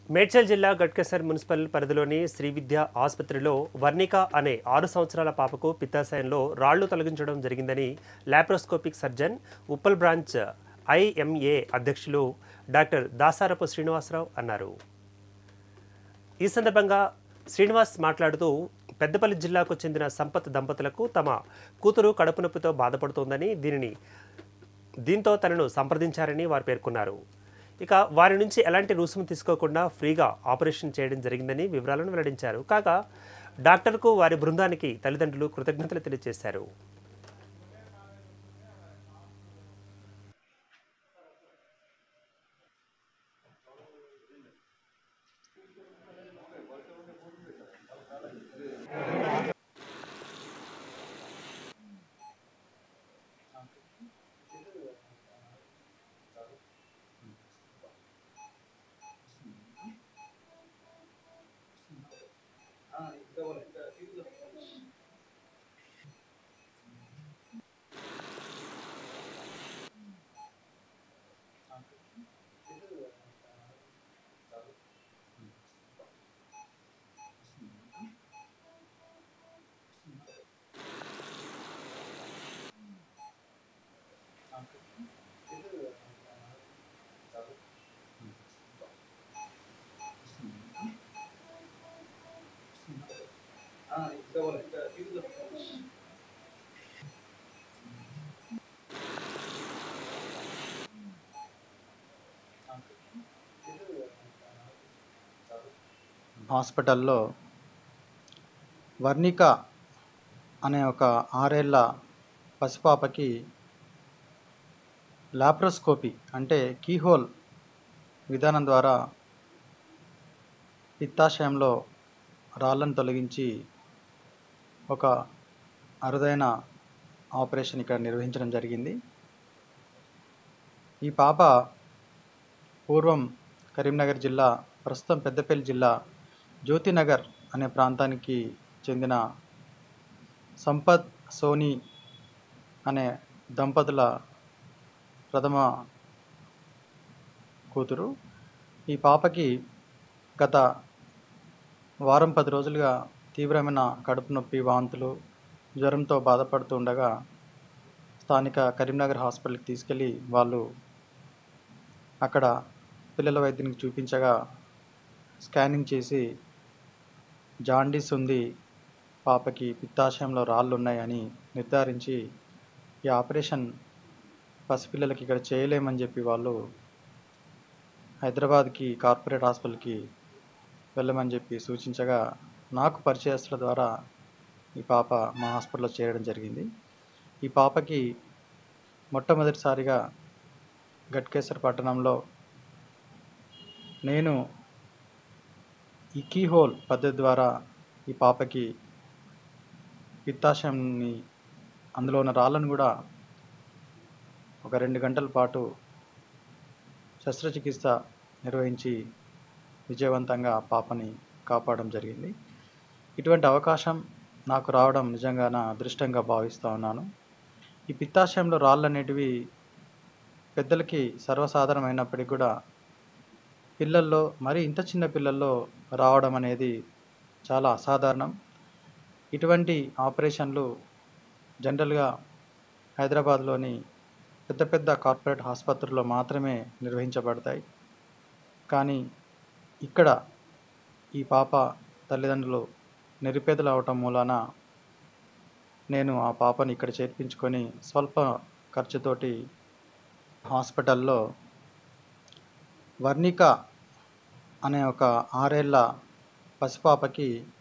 మేడ్చల్ జిల్లా గట్కేసర్ మున్సిపల్ పరిధిలోని శ్రీ విద్య ఆసుపత్రిలో వర్ణిక అనే ఆరు సంవత్సరాల పాపకు పిత్తాశయంలో రాళ్లు తొలగించడం జరిగిందని laparoscopic surgeon Uppal branch IMA అధ్యక్షులు డాక్టర్ దాసారపు శ్రీనివాసరావు అన్నారు ఈ సందర్భంగా శ్రీనివాస్ మాట్లాడుతూ పెద్దపల్లి జిల్లాకు చెందిన సంపత్ దంపతులకు తమ కూతురు కడుపు నొప్పితో బాధపడుతోందని దీనిని దీంతో తనను సంప్రదించారని వారు పేర్కొన్నారు ఇక వారి నుంచి ఎలాంటి రుసుము తీసుకోకుండా ఫ్రీగా ఆపరేషన్ చేయడం జరిగిందని వివరాలను వెల్లడించారు కాగా డాక్టర్కు వారి బృందానికి తల్లిదండ్రులు కృతజ్ఞతలు తెలియజేశారు హాస్పిటల్లో వర్ణిక అనే ఒక ఆరేళ్ల పసిపాపకి లాప్రోస్కోపీ అంటే కీహోల్ విధానం ద్వారా పిత్తాశయంలో రాళ్ళను తొలగించి ఒక అరుదైన ఆపరేషన్ ఇక్కడ నిర్వహించడం జరిగింది ఈ పాప పూర్వం కరీంనగర్ జిల్లా ప్రస్తుతం పెద్దపల్లి జిల్లా జ్యోతినగర్ అనే ప్రాంతానికి చెందిన సంపత్ సోనీ అనే దంపతుల ప్రథమ కూతురు ఈ పాపకి గత వారం పది రోజులుగా తీవ్రమైన కడుపు నొప్పి వాంతులు జ్వరంతో బాధపడుతూ ఉండగా స్థానిక కరీంనగర్ హాస్పిటల్కి తీసుకెళ్ళి వాళ్ళు అక్కడ పిల్లల వైద్యునికి చూపించగా స్కానింగ్ చేసి జాండీస్ ఉంది పాపకి పిత్తాశయంలో రాళ్ళు ఉన్నాయని నిర్ధారించి ఈ ఆపరేషన్ పసిపిల్లలకి ఇక్కడ చేయలేమని చెప్పి వాళ్ళు హైదరాబాద్కి కార్పొరేట్ హాస్పిటల్కి వెళ్ళమని చెప్పి సూచించగా నాకు పరిచయస్తుల ద్వారా ఈ పాప మా హాస్పిటల్లో చేరడం జరిగింది ఈ పాపకి మొట్టమొదటిసారిగా గట్కేసర్ పట్టణంలో నేను ఈ కీహోల్ పద్ధతి ద్వారా ఈ పాపకి పిత్తాశయంని అందులో ఉన్న రాళ్ళను కూడా ఒక రెండు గంటల పాటు శస్త్రచికిత్స నిర్వహించి విజయవంతంగా ఆ పాపని కాపాడడం జరిగింది ఇటువంటి అవకాశం నాకు రావడం నిజంగా నా అదృష్టంగా భావిస్తూ ఉన్నాను ఈ పిత్తాశయంలో రాళ్ళు అనేటివి పెద్దలకి సర్వసాధారణమైనప్పటికీ కూడా పిల్లల్లో మరి ఇంత చిన్న పిల్లల్లో రావడం అనేది చాలా అసాధారణం ఇటువంటి ఆపరేషన్లు జనరల్గా హైదరాబాద్లోని పెద్ద పెద్ద కార్పొరేట్ ఆసుపత్రుల్లో మాత్రమే నిర్వహించబడతాయి కానీ ఇక్కడ ఈ పాప తల్లిదండ్రులు నిరుపేదలు అవటం మూలాన నేను ఆ పాపని ఇక్కడ చేర్పించుకొని స్వల్ప ఖర్చుతోటి హాస్పిటల్లో వర్ణిక అనే ఒక ఆరేళ్ల పసిపాపకి